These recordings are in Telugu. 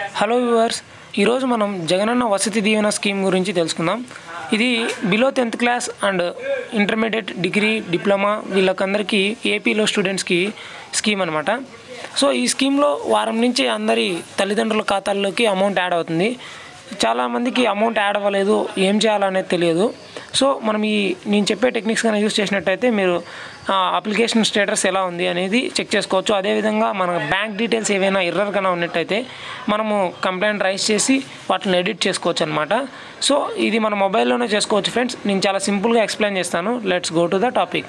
హలో వ్యూవర్స్ ఈరోజు మనం జగనన్న వసతి దీవెన స్కీమ్ గురించి తెలుసుకుందాం ఇది below tenth class and intermediate degree diploma వీళ్ళకందరికీ ఏపీలో స్టూడెంట్స్కి స్కీమ్ అనమాట సో ఈ స్కీమ్లో వారం నుంచి అందరి తల్లిదండ్రుల ఖాతాల్లోకి అమౌంట్ యాడ్ అవుతుంది చాలామందికి అమౌంట్ యాడ్ అవ్వలేదు ఏం చేయాలనేది తెలియదు సో మనం ఈ నేను చెప్పే టెక్నిక్స్ కానీ యూస్ చేసినట్టయితే మీరు అప్లికేషన్ స్టేటస్ ఎలా ఉంది అనేది చెక్ చేసుకోవచ్చు అదేవిధంగా మన బ్యాంక్ డీటెయిల్స్ ఏవైనా ఎర్రర్ కన్నా ఉన్నట్టయితే మనము కంప్లైంట్ రైజ్ చేసి వాటిని ఎడిట్ చేసుకోవచ్చు అనమాట సో ఇది మన మొబైల్లోనే చేసుకోవచ్చు ఫ్రెండ్స్ నేను చాలా సింపుల్గా ఎక్స్ప్లెయిన్ చేస్తాను let's go to the topic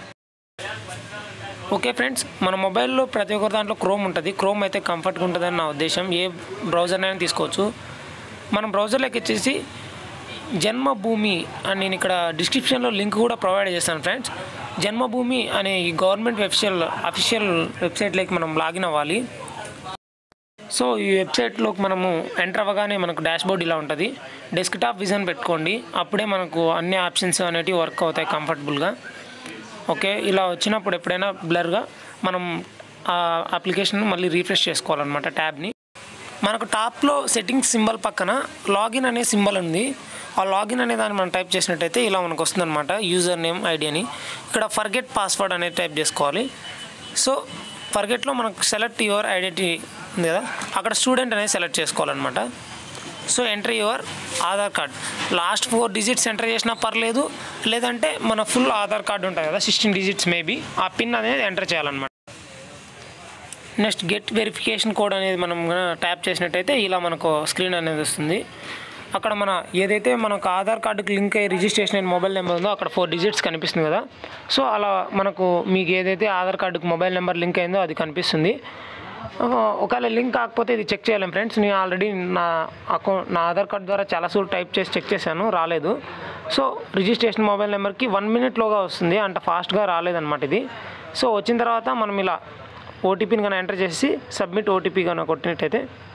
okay friends మన మొబైల్లో ప్రతి ఒక్కరి దాంట్లో క్రోమ్ ఉంటుంది క్రోమ్ అయితే కంఫర్ట్గా ఉంటుందని నా ఉద్దేశం ఏ బ్రౌజర్నైనా తీసుకోవచ్చు మనం బ్రౌజర్లోకి వచ్చేసి జన్మభూమి అని నేను ఇక్కడ డిస్క్రిప్షన్లో లింక్ కూడా ప్రొవైడ్ చేస్తాను ఫ్రెండ్స్ జన్మభూమి అనే ఈ గవర్నమెంట్ వెబ్సైట్ అఫీషియల్ వెబ్సైట్లోకి మనం లాగిన్ అవ్వాలి సో ఈ వెబ్సైట్లోకి మనము ఎంటర్ అవ్వగానే మనకు డాష్బోర్డ్ ఇలా ఉంటుంది డెస్క్టాప్ విజన్ పెట్టుకోండి అప్పుడే మనకు అన్ని ఆప్షన్స్ అనేటివి వర్క్ అవుతాయి కంఫర్టబుల్గా ఓకే ఇలా వచ్చినప్పుడు ఎప్పుడైనా బ్లర్గా మనం ఆ అప్లికేషన్ మళ్ళీ రీఫ్రెష్ చేసుకోవాలన్నమాట ట్యాబ్ని మనకు టాప్లో సెట్టింగ్స్ సింబల్ పక్కన లాగిన్ అనే సింబల్ ఉంది ఆ లాగిన్ అనే దాన్ని మనం టైప్ చేసినట్టయితే ఇలా మనకు వస్తుందన్నమాట యూజర్ నేమ్ ఐడి అని ఇక్కడ ఫర్గెట్ పాస్వర్డ్ అనేది టైప్ చేసుకోవాలి సో ఫర్గెట్లో మనకు సెలెక్ట్ యువర్ ఐడెంటిటీ ఉంది కదా అక్కడ స్టూడెంట్ అనేది సెలెక్ట్ చేసుకోవాలన్నమాట so enter your Aadhaar card last four digits enter చేసినా పర్లేదు లేదంటే మన ఫుల్ ఆధార్ కార్డు ఉంటుంది కదా సిక్స్టీన్ డిజిట్స్ మేబీ ఆ పిన్ అనేది ఎంటర్ చేయాలన్నమాట నెక్స్ట్ గెట్ వెరిఫికేషన్ కోడ్ అనేది మనం ట్యాప్ చేసినట్టయితే ఇలా మనకు స్క్రీన్ అనేది వస్తుంది అక్కడ మన ఏదైతే మనకు ఆధార్ కార్డుకి లింక్ అయ్యి రిజిస్ట్రేషన్ అయిన మొబైల్ నెంబర్ ఉందో అక్కడ ఫోర్ డిజిట్స్ కనిపిస్తుంది కదా సో అలా మనకు మీకు ఏదైతే ఆధార్ కార్డుకి మొబైల్ నెంబర్ లింక్ అయిందో అది కనిపిస్తుంది ఆ, ఒకవేళ లింక్ కాకపోతే ఇది చెక్ చేయలేం ఫ్రెండ్స్ నేను ఆల్రెడీ నా అకౌంట్ నా ఆధార్ కార్డ్ ద్వారా చాలాసార్లు టైప్ చేసి చెక్ చేశాను రాలేదు సో రిజిస్ట్రేషన్ మొబైల్ నెంబర్కి వన్ మినిట్లోగా వస్తుంది అంత ఫాస్ట్గా రాలేదన్నమాట ఇది సో వచ్చిన తర్వాత మనం ఇలా ఓటీపీని కనుక ఎంటర్ చేసి సబ్మిట్ ఓటీపీ కనుక కొట్టినట్టయితే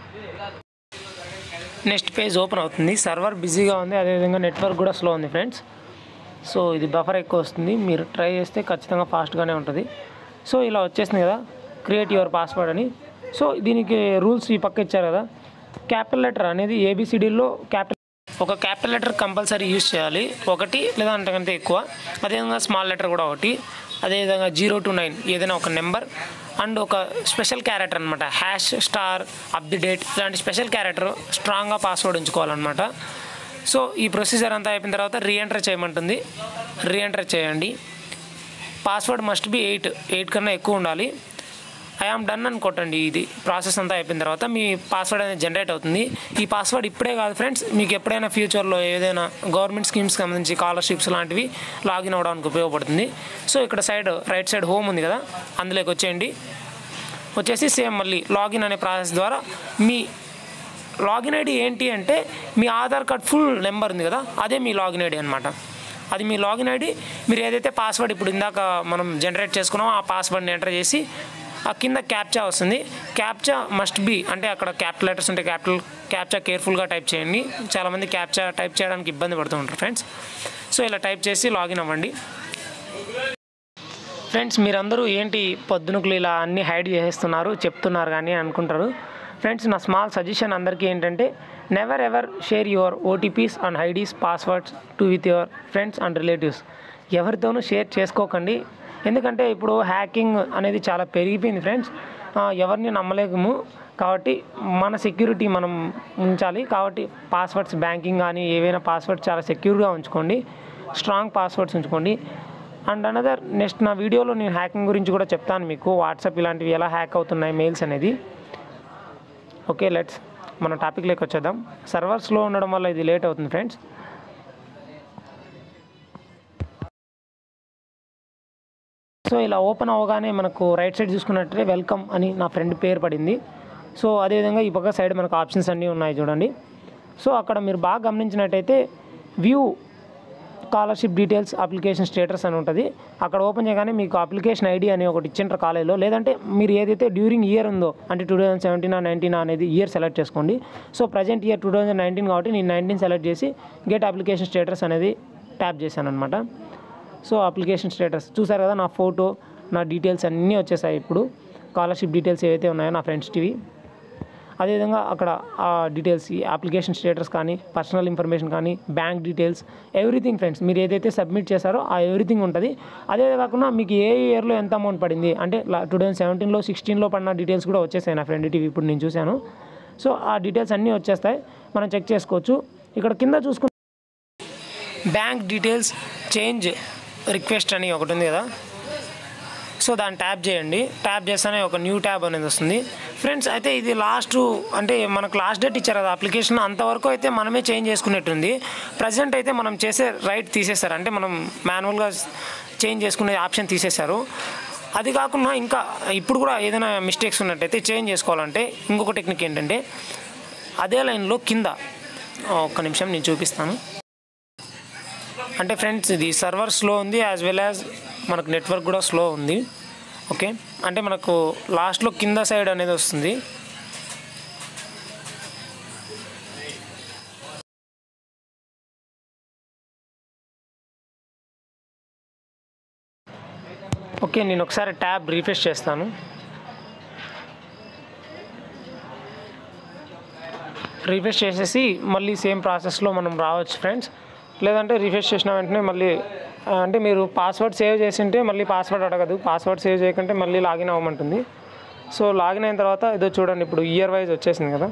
నెక్స్ట్ పేజ్ ఓపెన్ అవుతుంది సర్వర్ బిజీగా ఉంది అదేవిధంగా నెట్వర్క్ కూడా స్లో ఉంది ఫ్రెండ్స్ సో ఇది బఫర్ ఎక్కువ వస్తుంది మీరు ట్రై చేస్తే ఖచ్చితంగా ఫాస్ట్గానే ఉంటుంది సో ఇలా వచ్చేసింది కదా క్రియేట్ యువర్ పాస్వర్డ్ అని సో దీనికి రూల్స్ ఈ పక్క ఇచ్చారు కదా క్యాపిటల్ లెటర్ అనేది ఏబిసిడీలో క్యాపిటల్ ఒక క్యాపిటల్ లెటర్ కంపల్సరీ యూజ్ చేయాలి ఒకటి లేదా అంతకంటే ఎక్కువ అదేవిధంగా స్మాల్ లెటర్ కూడా ఒకటి అదేవిధంగా జీరో టు నైన్ ఏదైనా ఒక నెంబర్ అండ్ ఒక స్పెషల్ క్యారెక్టర్ అనమాట hash star at the rate ఇలాంటి స్పెషల్ క్యారెక్టర్ స్ట్రాంగ్గా పాస్వర్డ్ ఉంచుకోవాలన్నమాట సో ఈ ప్రొసీజర్ అంతా అయిపోయిన తర్వాత రీఎంటర్ చేయమంటుంది రీఎంటర్ చేయండి password must be eight eight కన్నా ఎక్కువ ఉండాలి ఐఆమ్ డన్ అని కొట్టండి ఇది ప్రాసెస్ అంతా అయిపోయిన తర్వాత మీ పాస్వర్డ్ అనేది జనరేట్ అవుతుంది ఈ పాస్వర్డ్ ఇప్పుడే కాదు ఫ్రెండ్స్ మీకు ఎప్పుడైనా ఫ్యూచర్లో ఏదైనా గవర్నమెంట్ స్కీమ్స్కి సంబంధించి స్కాలర్షిప్స్ లాంటివి లాగిన్ అవ్వడానికి ఉపయోగపడుతుంది సో ఇక్కడ సైడ్ రైట్ సైడ్ హోమ్ ఉంది కదా అందులోకి వచ్చేయండి వచ్చేసి సేమ్ మళ్ళీ లాగిన్ అనే ప్రాసెస్ ద్వారా మీ లాగిన్ ఐడి ఏంటి అంటే మీ ఆధార్ కార్డ్ ఫుల్ నెంబర్ ఉంది కదా అదే మీ లాగిన్ ఐడి అనమాట అది మీ లాగిన్ ఐడి మీరు ఏదైతే పాస్వర్డ్ ఇప్పుడు ఇందాక మనం జనరేట్ చేసుకున్నామో ఆ పాస్వర్డ్ని ఎంటర్ చేసి ఆ కింద క్యాప్చా వస్తుంది క్యాప్చా మస్ట్ బి అంటే అక్కడ క్యాపిటల్ లెటర్స్ ఉంటే క్యాపిటల్ క్యాప్చా కేర్ఫుల్గా టైప్ చేయండి చాలామంది క్యాప్చా టైప్ చేయడానికి ఇబ్బంది పడుతూ ఉంటారు ఫ్రెండ్స్ సో ఇలా టైప్ చేసి లాగిన్ అవ్వండి ఫ్రెండ్స్ మీరందరూ ఏంటి పొద్దునకులు ఇలా అన్ని హైడ్ చేసేస్తున్నారు చెప్తున్నారు కానీ అనుకుంటారు ఫ్రెండ్స్ నా స్మాల్ సజెషన్ అందరికీ ఏంటంటే never ever share your OTPs and IDs passwords to with your friends and relatives ఎవరితోనూ షేర్ చేసుకోకండి ఎందుకంటే ఇప్పుడు హ్యాకింగ్ అనేది చాలా పెరిగిపోయింది ఫ్రెండ్స్ ఆ, ఎవరిని నమ్మలేము కాబట్టి మన సెక్యూరిటీ మనం ఉంచాలి కాబట్టి పాస్వర్డ్స్ బ్యాంకింగ్ కానీ ఏవైనా పాస్వర్డ్స్ చాలా సెక్యూర్గా ఉంచుకోండి స్ట్రాంగ్ పాస్వర్డ్స్ ఉంచుకోండి అండ్ అనదర్ నెక్స్ట్ నా వీడియోలో నేను హ్యాకింగ్ గురించి కూడా చెప్తాను మీకు వాట్సాప్ ఇలాంటివి ఎలా హ్యాక్ అవుతున్నాయి మెయిల్స్ అనేది ఓకే లెట్స్ మన టాపిక్లోకి వచ్చేద్దాం సర్వర్ స్లో ఉండడం వల్ల ఇది లేట్ అవుతుంది ఫ్రెండ్స్ సో ఇలా ఓపెన్ అవ్వగానే మనకు రైట్ సైడ్ చూసుకున్నట్టే వెల్కమ్ అని నా ఫ్రెండ్ పేరు పడింది సో అదేవిధంగా ఈ పక్క సైడ్ మనకు ఆప్షన్స్ అన్నీ ఉన్నాయి చూడండి సో అక్కడ మీరు బాగా గమనించినట్టయితే view scholarship details application status అని ఉంటుంది అక్కడ ఓపెన్ చేయగానే మీకు అప్లికేషన్ ఐడి అని ఒకటి ఇచ్చింటారు కాలేజీలో లేదంటే మీరు ఏదైతే డ్యూరింగ్ ఇయర్ ఉందో అంటే టూ థౌజండ్ సెవెంటీన్ నైన్టీన్ అనేది ఇయర్ సెలెక్ట్ చేసుకోండి so present year two thousand nineteen కాబట్టి నేను నైన్టీన్ సెలెక్ట్ చేసి గెట్ అప్లికేషన్ స్టేటస్ అనేది ట్యాప్ చేశాను అనమాట సో అప్లికేషన్ స్టేటస్ చూసారు కదా నా ఫోటో నా డీటెయిల్స్ అన్నీ వచ్చేసాయి ఇప్పుడు స్కాలర్షిప్ డీటెయిల్స్ ఏవైతే ఉన్నాయో నా ఫ్రెండ్స్ టీవీ అదేవిధంగా అక్కడ ఆ డీటెయిల్స్ ఈ అప్లికేషన్ స్టేటస్ కానీ పర్సనల్ ఇన్ఫర్మేషన్ కానీ బ్యాంక్ డీటెయిల్స్ ఎవ్రీథింగ్ ఫ్రెండ్స్ మీరు ఏదైతే సబ్మిట్ చేశారో ఆ ఎవ్రీథింగ్ ఉంటుంది అదే కాకుండా మీకు ఏ ఇయర్లో ఎంత అమౌంట్ పడింది అంటే టూ థౌజండ్ సెవెంటీన్లో సిక్స్టీన్లో పడిన డీటెయిల్స్ కూడా వచ్చేసాయి నా ఫ్రెండ్ టీవీ ఇప్పుడు నేను చూశాను సో ఆ డీటెయిల్స్ అన్నీ వచ్చేస్తాయి మనం చెక్ చేసుకోవచ్చు ఇక్కడ కింద చూసుకుంటే బ్యాంక్ డీటెయిల్స్ చేంజ్ రిక్వెస్ట్ అని ఒకటి ఉంది కదా సో దాన్ని ట్యాప్ చేయండి ట్యాప్ చేస్తేనే ఒక న్యూ ట్యాబ్ అనేది వస్తుంది ఫ్రెండ్స్ అయితే ఇది లాస్ట్ అంటే మనకు లాస్ట్ డేట్ ఇచ్చారు కదా అప్లికేషన్ అంతవరకు అయితే మనమే చేంజ్ చేసుకునేట్టుంది ప్రజెంట్ అయితే మనం చేసే రైట్ తీసేస్తారు అంటే మనం మాన్యువల్గా చేంజ్ చేసుకునే ఆప్షన్ తీసేశారు అది కాకుండా ఇంకా ఇప్పుడు కూడా ఏదైనా మిస్టేక్స్ ఉన్నట్టయితే చేంజ్ చేసుకోవాలంటే ఇంకొక టెక్నిక్ ఏంటంటే అదే లైన్లో కింద ఒక్క నిమిషం నేను చూపిస్తాను అంటే ఫ్రెండ్స్ ఇది సర్వర్ స్లో ఉంది యాజ్ వెల్ యాజ్ మనకు నెట్వర్క్ కూడా స్లో ఉంది ఓకే అంటే మనకు లాస్ట్లో కింద సైడ్ అనేది వస్తుంది ఓకే నేను ఒకసారి ట్యాబ్ రీఫ్రెష్ చేస్తాను రీఫ్రెష్ చేసేసి మళ్ళీ సేమ్ ప్రాసెస్లో మనం రావచ్చు ఫ్రెండ్స్ లేదంటే రీఫ్రెష్ చేసిన వెంటనే మళ్ళీ ఆ, అంటే మీరు పాస్వర్డ్ సేవ్ చేసింటే మళ్ళీ పాస్వర్డ్ అడగదు పాస్వర్డ్ సేవ్ చేయకుంటే మళ్ళీ లాగిన్ అవ్వమంటుంది సో లాగిన్ అయిన తర్వాత ఏదో చూడండి ఇప్పుడు ఇయర్ వైజ్ వచ్చేసింది కదా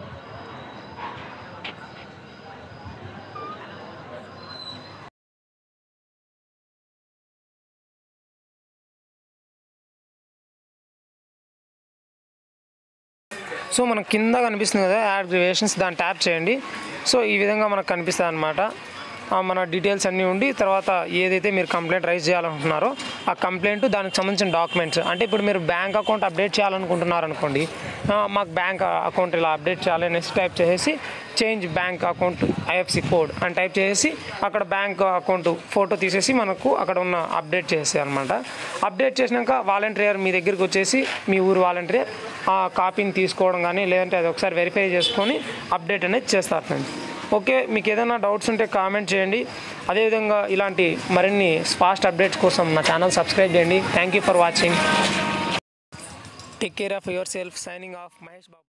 సో మనకు కింద కనిపిస్తుంది కదా యాడ్ రిలేషన్స్ దాన్ని ట్యాప్ చేయండి సో ఈ విధంగా మనకు కనిపిస్తుంది అనమాట మన డీటెయిల్స్ అన్నీ ఉండి తర్వాత ఏదైతే మీరు కంప్లైంట్ రైజ్ చేయాలనుకుంటున్నారో ఆ కంప్లైంట్ దానికి సంబంధించిన డాక్యుమెంట్స్ అంటే ఇప్పుడు మీరు బ్యాంక్ అకౌంట్ అప్డేట్ చేయాలనుకుంటున్నారు అనుకోండి ఆ, మాకు బ్యాంక్ అకౌంట్ ఇలా అప్డేట్ చేయాలి అనేసి టైప్ చేసేసి change bank account IFSC code అని టైప్ చేసి అక్కడ బ్యాంక్ అకౌంట్ ఫోటో తీసేసి మనకు అక్కడ ఉన్న అప్డేట్ చేసేది అనమాట అప్డేట్ చేసినాక వాలంటీర్ మీ దగ్గరికి వచ్చేసి మీ ఊరు వాలంటీర్ ఆ కాపీని తీసుకోవడం కానీ లేదంటే అది ఒకసారి వెరిఫై చేసుకొని అప్డేట్ అనేది చేస్తారు ఫ్రెండ్స్ ఓకే మీకు ఏదైనా డౌట్స్ ఉంటే కామెంట్ చేయండి అదేవిధంగా ఇలాంటి మరిన్ని ఫాస్ట్ అప్డేట్స్ కోసం నా ఛానల్ సబ్స్క్రైబ్ చేయండి thank you for watching take care of yourself signing off Mahesh Babu